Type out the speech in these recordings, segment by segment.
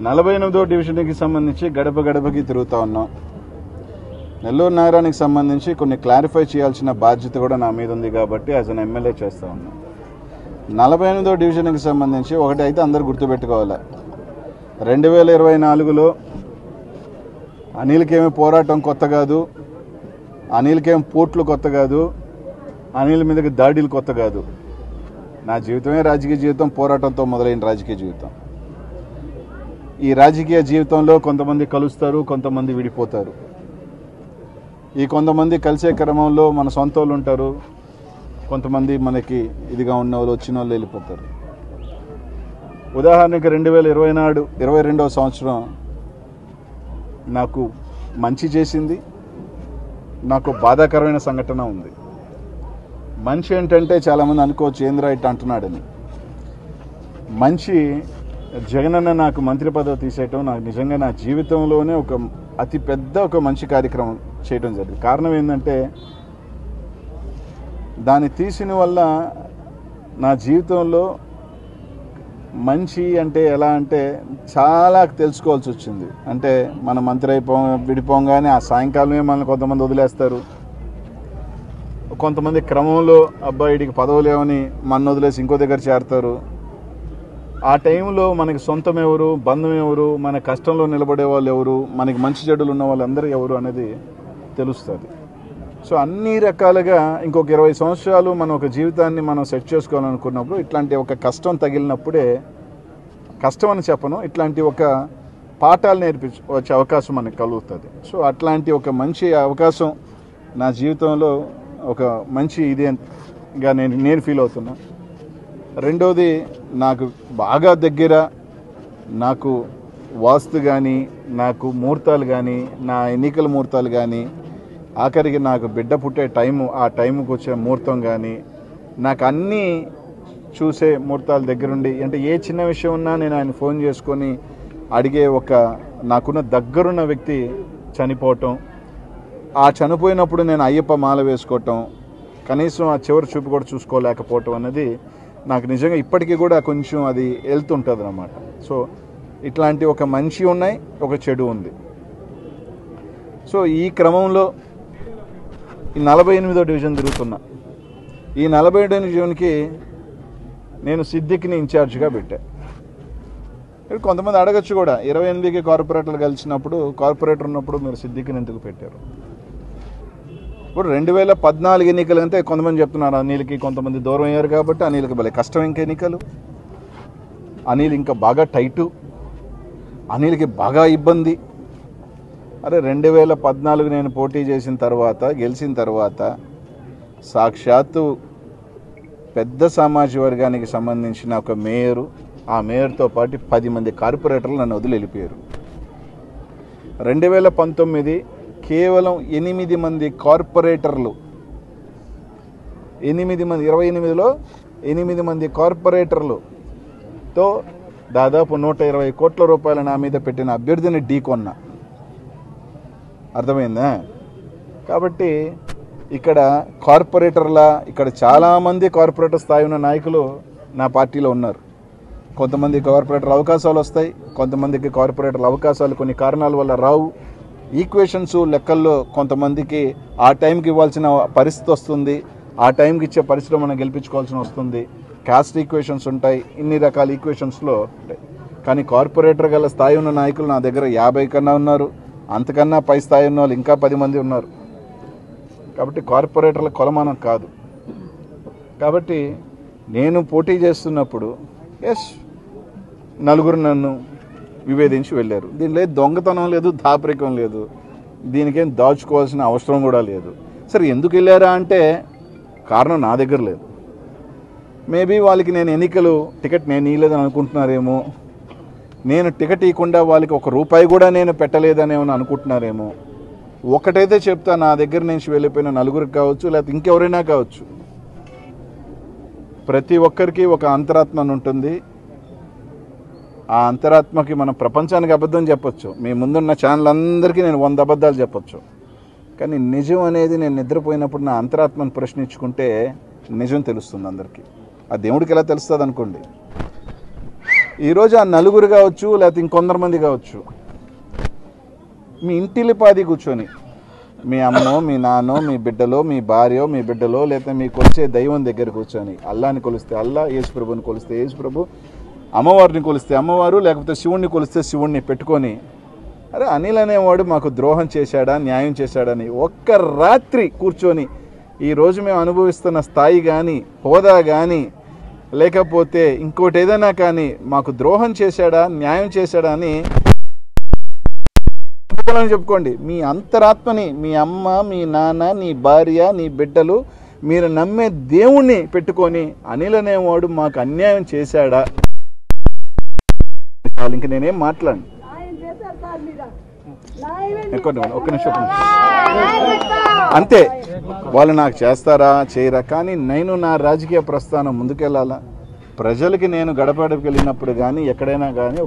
నలభై ఎనిమిదో డివిజన్కి సంబంధించి గడప గడపకి తిరుగుతా ఉన్నాం నెల్లూరు నగరానికి సంబంధించి కొన్ని క్లారిఫై చేయాల్సిన బాధ్యత కూడా నా మీద ఉంది కాబట్టి యాజ్ అన్ ఎమ్మెల్యే చేస్తా ఉన్నాం నలభై ఎనిమిదో డివిజన్కి సంబంధించి ఒకటి అయితే అందరు గుర్తుపెట్టుకోవాలి రెండు వేల ఇరవై నాలుగులో అనిల్కేమి పోరాటం కొత్త కాదు అనిల్కేం పోట్లు కొత్త కాదు అనిల్ మీదకి దాడులు కొత్త కాదు నా జీవితమే రాజకీయ జీవితం పోరాటంతో మొదలైన రాజకీయ జీవితం ఈ రాజకీయ జీవితంలో కొంతమంది కలుస్తారు కొంతమంది విడిపోతారు ఈ కొంతమంది కలిసే క్రమంలో మన సొంత వాళ్ళు ఉంటారు కొంతమంది మనకి ఇదిగా ఉన్న వాళ్ళు వచ్చిన వాళ్ళు వెళ్ళిపోతారు ఉదాహరణకి రెండు వేల ఇరవై నాడు ఇరవై రెండవ సంవత్సరం నాకు మంచి చేసింది నాకు బాధాకరమైన సంఘటన ఉంది మంచి ఏంటంటే చాలామంది అనుకోవచ్చు ఏంద్రా ఇట్ట అంటున్నాడని మంచి జగనన్న నాకు మంత్రి పదవి తీసేయటం నాకు నిజంగా నా జీవితంలోనే ఒక అతి పెద్ద ఒక మంచి కార్యక్రమం చేయడం జరిగింది కారణం ఏంటంటే దాన్ని తీసిన వల్ల నా జీవితంలో మంచి అంటే ఎలా అంటే చాలా తెలుసుకోవాల్సి వచ్చింది అంటే మన మంత్రి అయిపో విడిపోగానే ఆ సాయంకాలమే మనల్ని కొంతమంది వదిలేస్తారు కొంతమంది క్రమంలో అబ్బాయిడికి పదవులు ఏమని మన వదిలేసి ఇంకో దగ్గర చేరతారు ఆ టైంలో మనకి సొంతం ఎవరు బంధం ఎవరు మన కష్టంలో నిలబడే వాళ్ళు ఎవరు మనకి మంచి చెడులు ఉన్న వాళ్ళందరూ ఎవరు అనేది తెలుస్తుంది సో అన్ని రకాలుగా ఇంకొక ఇరవై సంవత్సరాలు మనం ఒక జీవితాన్ని మనం సెట్ చేసుకోవాలనుకున్నప్పుడు ఇట్లాంటి ఒక కష్టం తగిలినప్పుడే కష్టం అని చెప్పను ఇట్లాంటి ఒక పాఠాలు నేర్పించ వచ్చే అవకాశం మనకు కలుగుతుంది సో అట్లాంటి ఒక మంచి అవకాశం నా జీవితంలో ఒక మంచి ఇదేగా నేను నేను ఫీల్ అవుతున్నా రెండోది నాకు బాగా దగ్గర నాకు వాస్తు కానీ నాకు ముహూర్తాలు కానీ నా ఎన్నికల ముహూర్తాలు కానీ ఆఖరికి నాకు బిడ్డ పుట్టే టైము ఆ టైంకి వచ్చే ముహూర్తం కానీ నాకు అన్నీ చూసే ముహూర్తాల దగ్గరుండి అంటే ఏ చిన్న విషయం ఉన్నా నేను ఆయన ఫోన్ చేసుకొని అడిగే ఒక నాకున్న దగ్గరున్న వ్యక్తి చనిపోవటం ఆ చనిపోయినప్పుడు నేను అయ్యప్ప మాల వేసుకోవటం కనీసం ఆ చివరి చూపు కూడా చూసుకోలేకపోవటం అనేది నాకు నిజంగా ఇప్పటికీ కూడా కొంచెం అది వెళ్తుంటుంది అనమాట సో ఇట్లాంటి ఒక మంచి ఉన్నాయి ఒక చెడు ఉంది సో ఈ క్రమంలో ఈ నలభై ఎనిమిదో డివిజన్ తిరుగుతున్నా ఈ నలభై ఏడో డివిజన్కి నేను సిద్దిక్ని ఇన్ఛార్జ్గా పెట్టా ఇప్పుడు కొంతమంది అడగచ్చు కూడా ఇరవై ఎనిమిదికి కార్పొరేటర్లు కలిసినప్పుడు కార్పొరేటర్ ఉన్నప్పుడు మీరు సిద్దిక్ని ఎందుకు పెట్టారు ఇప్పుడు రెండు వేల పద్నాలుగు ఎన్నికలు అంటే కొంతమంది చెప్తున్నారు అనిల్కి కొంతమంది దూరం అయ్యారు కాబట్టి అనిల్కి భలే కష్టం ఇంకా ఎన్నికలు అనిల్ ఇంకా బాగా టైటు అనిల్కి బాగా ఇబ్బంది అరే రెండు వేల పద్నాలుగు నేను పోటీ చేసిన తర్వాత గెలిచిన తర్వాత సాక్షాత్తు పెద్ద సమాజ వర్గానికి సంబంధించిన ఒక మేయరు ఆ మేయర్తో పాటు పది మంది కార్పొరేటర్లు నన్ను వదిలి వెళ్ళిపోయారు రెండు వేల పంతొమ్మిది కేవలం ఎనిమిది మంది కార్పొరేటర్లు ఎనిమిది మంది ఇరవై ఎనిమిదిలో ఎనిమిది మంది కార్పొరేటర్లుతో దాదాపు నూట ఇరవై కోట్ల రూపాయల నా మీద పెట్టిన అభ్యర్థిని ఢీకొన్నా అర్థమైందా కాబట్టి ఇక్కడ కార్పొరేటర్ల ఇక్కడ చాలామంది కార్పొరేటర్ స్థాయి ఉన్న నాయకులు నా పార్టీలో ఉన్నారు కొంతమంది కార్పొరేటర్ అవకాశాలు వస్తాయి కొంతమందికి కార్పొరేటర్ల అవకాశాలు కొన్ని కారణాల వల్ల రావు ఈక్వేషన్స్ లెక్కల్లో కొంతమందికి ఆ టైంకి ఇవ్వాల్సిన పరిస్థితి వస్తుంది ఆ టైంకి ఇచ్చే పరిస్థితిలో మనం గెలిపించుకోవాల్సిన వస్తుంది క్యాస్ట్ ఈక్వేషన్స్ ఉంటాయి ఇన్ని రకాల ఈక్వేషన్స్లో ఉంటాయి కానీ కార్పొరేటర్ గల స్థాయి ఉన్న నాయకులు నా దగ్గర యాభై కన్నా ఉన్నారు అంతకన్నా పై స్థాయి ఉన్న వాళ్ళు ఇంకా పది మంది ఉన్నారు కాబట్టి కార్పొరేటర్ల కొలమానం కాదు కాబట్టి నేను పోటీ చేస్తున్నప్పుడు ఎస్ నలుగురు నన్ను విభేదించి వెళ్ళారు దీనిలో ఏ దొంగతనం లేదు దాపరికం లేదు దీనికేం దాచుకోవాల్సిన అవసరం కూడా లేదు సరే ఎందుకు వెళ్ళారా అంటే కారణం నా దగ్గర లేదు మేబీ వాళ్ళకి నేను ఎన్నికలు టికెట్ నేను ఇవ్వలేదని అనుకుంటున్నారేమో నేను టికెట్ ఇవ్వకుండా వాళ్ళకి ఒక రూపాయి కూడా నేను పెట్టలేదని ఏమైనా అనుకుంటున్నారేమో ఒకటైతే చెప్తా నా దగ్గర నుంచి వెళ్ళిపోయిన నలుగురికి కావచ్చు లేకపోతే ఇంకెవరైనా కావచ్చు ప్రతి ఒక్కరికి ఒక అంతరాత్మ అని ఉంటుంది ఆ అంతరాత్మకి మనం ప్రపంచానికి అబద్ధం చెప్పొచ్చు మీ ముందున్న ఛానల్ అందరికీ నేను వంద అబద్ధాలు చెప్పొచ్చు కానీ నిజం అనేది నేను నిద్రపోయినప్పుడు నా అంతరాత్మను ప్రశ్నించుకుంటే నిజం తెలుస్తుంది అందరికీ ఆ దేవుడికి ఎలా తెలుస్తుంది అనుకోండి ఈరోజు ఆ నలుగురు కావచ్చు లేకపోతే ఇంకొందరు మంది కావచ్చు మీ ఇంటిలిపాది కూర్చొని మీ అమ్మో మీ నాన్నో మీ బిడ్డలో మీ భార్యో మీ బిడ్డలో లేకపోతే మీ కొలిచే దైవం దగ్గర కూర్చొని అల్లాని కొలిస్తే అల్లా యేసు ప్రభుని కొలిస్తే యేసు ప్రభు అమ్మవారిని కొలిస్తే అమ్మవారు లేకపోతే శివుణ్ణి కొలిస్తే శివుణ్ణి పెట్టుకొని అరే అనిల్ అనేవాడు మాకు ద్రోహం చేశాడా న్యాయం చేశాడని ఒక్క రాత్రి కూర్చొని ఈరోజు మేము అనుభవిస్తున్న స్థాయి కానీ హోదా కానీ లేకపోతే ఇంకోటి ఏదైనా కానీ మాకు ద్రోహం చేశాడా న్యాయం చేశాడా అని చెప్పుకోవాలని చెప్పుకోండి మీ అంతరాత్మని మీ అమ్మ మీ నాన్న నీ భార్య నీ బిడ్డలు మీరు నమ్మే దేవుణ్ణి పెట్టుకొని అనిల్ అనేవాడు మాకు అన్యాయం చేశాడా చాలు ఇంక నేనేం మాట్లాడు ఆయన చేశారు సార్ మీద నాయమే ఒక్క నిమిషం, ఒక్క నిమిషం ఒక్క నిమిషం. అంతే వాళ్ళు నాకు చేస్తారా చేయరా కానీ నేను నా రాజకీయ ప్రస్థానం ముందుకెళ్ళాలా ప్రజలకి నేను గడపడకి వెళ్ళినప్పుడు కానీ ఎక్కడైనా కానీ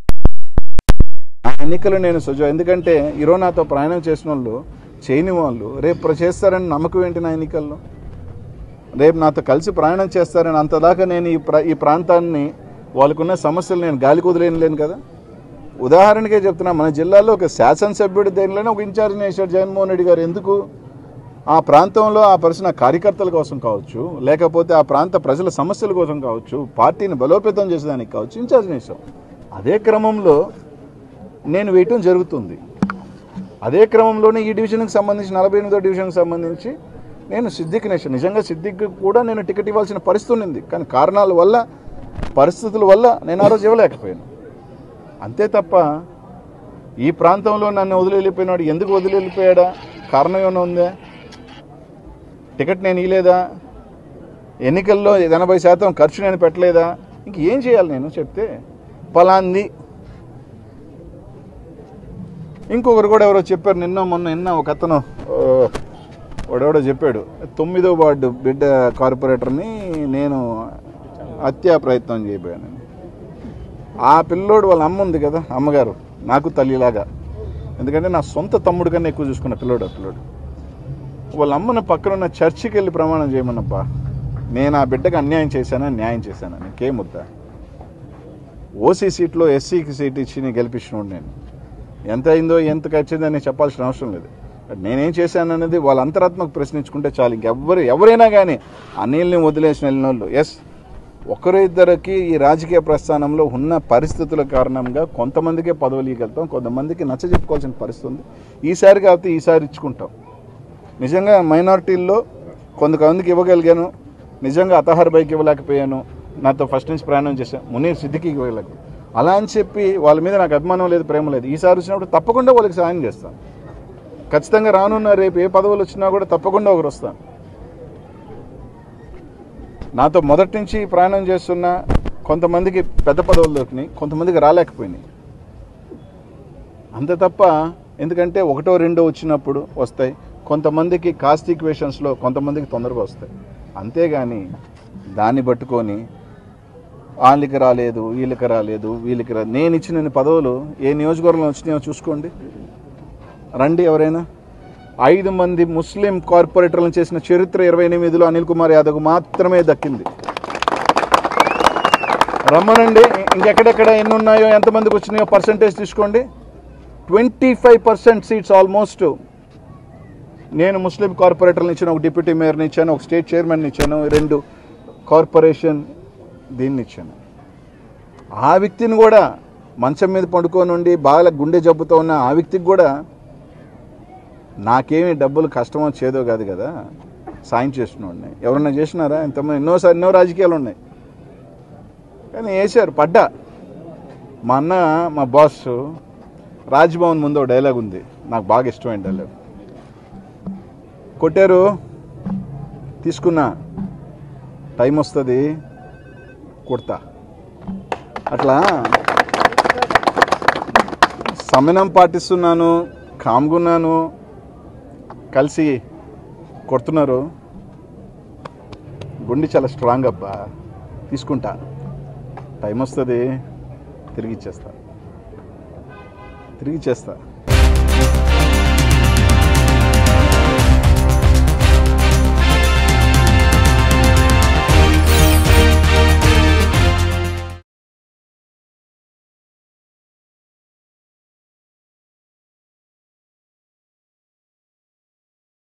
ఆ ఎన్నికలు నేను సుజ ఎందుకంటే ఈరోజు నాతో ప్రయాణం చేసిన వాళ్ళు చేయని వాళ్ళు రేపు ప్ర- చేస్తారని నమ్మకం ఏంటి నా ఎన్నికల్లో రేపు నాతో కలిసి ప్రయాణం చేస్తారని అంతదాకా నేను ఈ ప్ర ఈ ప్రాంతాన్ని వాళ్ళకున్న సమస్యలు నేను గాలి కుదిలేను లేను కదా ఉదాహరణకే చెప్తున్నా మన జిల్లాలో ఒక శాసనసభ్యుడి దేనిలోనే ఒక ఇన్ఛార్జ్ వేశాడు జగన్మోహన్ రెడ్డి గారు ఎందుకు ఆ ప్రాంతంలో ఆ పరిచిన కార్యకర్తల కోసం కావచ్చు లేకపోతే ఆ ప్రాంత ప్రజల సమస్యల కోసం కావచ్చు పార్టీని బలోపేతం చేసేదానికి కావచ్చు ఇన్ఛార్జ్ వేసాం అదే క్రమంలో నేను వేయటం జరుగుతుంది అదే క్రమంలోనే ఈ డివిజన్కి సంబంధించి నలభై ఎనిమిదో డివిజన్కి సంబంధించి నేను సిద్దిక్ నేషన్ నిజంగా సిద్దిక్ కూడా నేను టికెట్ ఇవ్వాల్సిన పరిస్థితి ఉంది కానీ కారణాల వల్ల పరిస్థితుల వల్ల నేను ఆ రోజు ఇవ్వలేకపోయాను అంతే తప్ప ఈ ప్రాంతంలో నన్ను వదిలి వెళ్ళిపోయినాడు ఎందుకు వదిలి వెళ్ళిపోయాడా కారణం ఏమైనా ఉందా టికెట్ నేను ఇవ్వలేదా ఎన్నికల్లో ఎనభై శాతం ఖర్చు నేను పెట్టలేదా ఇంక ఏం చేయాలి నేను చెప్తే పలాంది ఇంకొకరు కూడా ఎవరో చెప్పారు నిన్న మొన్న నిన్న ఒక అతను ఆ, వాడెవడో చెప్పాడు తొమ్మిదో వార్డు బిడ్డ కార్పొరేటర్ని నేను హత్యా ప్రయత్నం చేయబోయాను ఆ పిల్లోడు వాళ్ళ అమ్మ ఉంది కదా అమ్మగారు నాకు తల్లిలాగా ఎందుకంటే నా సొంత తమ్ముడు కన్నా ఎక్కువ చూసుకున్న పిల్లోడు ఆ పిల్లోడు వాళ్ళ అమ్మను పక్కన ఉన్న చర్చికి వెళ్ళి ప్రమాణం చేయమన్నప్పా నేను ఆ బిడ్డకు అన్యాయం చేశానా న్యాయం చేశానా నీకేముద్దా ఓసీ సీట్లో ఎస్సీకి సీట్ ఇచ్చి నేను గెలిపించినోడు నేను ఎంత అయిందో ఎంత ఖర్చిందని చెప్పాల్సిన అవసరం లేదు బట్ నేనేం చేశాను అనేది వాళ్ళ అంతరాత్మకు ప్రశ్నించుకుంటే చాలు ఇంకెవ్వరు ఎవరైనా కానీ అనిల్ని వదిలేసిన వెళ్ళిన వాళ్ళు ఎస్ ఒకరు ఇద్దరికి ఈ రాజకీయ ప్రస్థానంలో ఉన్న పరిస్థితుల కారణంగా కొంతమందికే పదవులు ఇవ్వగలుగుతాం కొంతమందికి నచ్చ చెప్పుకోవాల్సిన పరిస్థితి ఉంది ఈసారి కాబట్టి ఈసారి ఇచ్చుకుంటాం నిజంగా మైనారిటీల్లో కొంతమందికి ఇవ్వగలిగాను నిజంగా అతహార్ బైక్ ఇవ్వలేకపోయాను నాతో ఫస్ట్ నుంచి ప్రయాణం చేశాను మునీర్ సిద్దికి ఇవ్వలేక అలా అని చెప్పి వాళ్ళ మీద నాకు అభిమానం లేదు ప్రేమ లేదు ఈసారి వచ్చినప్పుడు తప్పకుండా వాళ్ళకి సాయం చేస్తాను ఖచ్చితంగా రానున్న రేపు ఏ పదవులు వచ్చినా కూడా తప్పకుండా ఒకరు వస్తాను నాతో మొదటి నుంచి ప్రయాణం చేస్తున్న కొంతమందికి పెద్ద పదవులు దొరికినాయి కొంతమందికి రాలేకపోయినాయి అంతే తప్ప ఎందుకంటే ఒకటో రెండో వచ్చినప్పుడు వస్తాయి కొంతమందికి కాస్ట్ ఈక్వేషన్స్లో కొంతమందికి తొందరగా వస్తాయి అంతేగాని దాన్ని పట్టుకొని వాళ్ళకి రాలేదు వీళ్ళకి రాలేదు వీళ్ళకి రా నేను ఇచ్చిన పదవులు ఏ నియోజకవర్గంలో వచ్చినాయో చూసుకోండి రండి ఎవరైనా ఐదు మంది ముస్లిం కార్పొరేటర్లను చేసిన చరిత్ర ఇరవై ఎనిమిదిలో అనిల్ కుమార్ యాదవ్ మాత్రమే దక్కింది రమ్మనండి ఇంకెక్కడెక్కడ ఎన్ని ఉన్నాయో ఎంతమందికి వచ్చినాయో పర్సంటేజ్ తీసుకోండి twenty five percent seats almost నేను ముస్లిం కార్పొరేటర్ని ఇచ్చాను ఒక డిప్యూటీ మేయర్ని ఇచ్చాను ఒక స్టేట్ చైర్మన్ని ఇచ్చాను రెండు కార్పొరేషన్ దీన్ని ఇచ్చాను ఆ వ్యక్తిని కూడా మంచం మీద పడుకొని ఉండి బాగా గుండె జబ్బుతో ఉన్న ఆ వ్యక్తికి కూడా నాకేమి డబ్బులు కష్టమో చేదో కాదు కదా సాయం చేస్తున్నాడు ఎవరన్నా చేసినారా ఇంతమంది ఎన్నోసారి ఎన్నో రాజకీయాలు ఉన్నాయి కానీ వేసారు పడ్డా మా అన్న మా బాస్ రాజ్భవన్ ముందు ఒక డైలాగ్ ఉంది నాకు బాగా ఇష్టమైన డైలాగ్ కొట్టారు తీసుకున్నా టైం వస్తుంది కుడతా అట్లా సమయం పాటిస్తున్నాను కామ్గున్నాను కలిసి కొడుతున్నారు గుండె చాలా స్ట్రాంగ్ అబ్బా తీసుకుంటా టైం వస్తుంది తిరిగి ఇచ్చేస్తా తిరిగి ఇచ్చేస్తా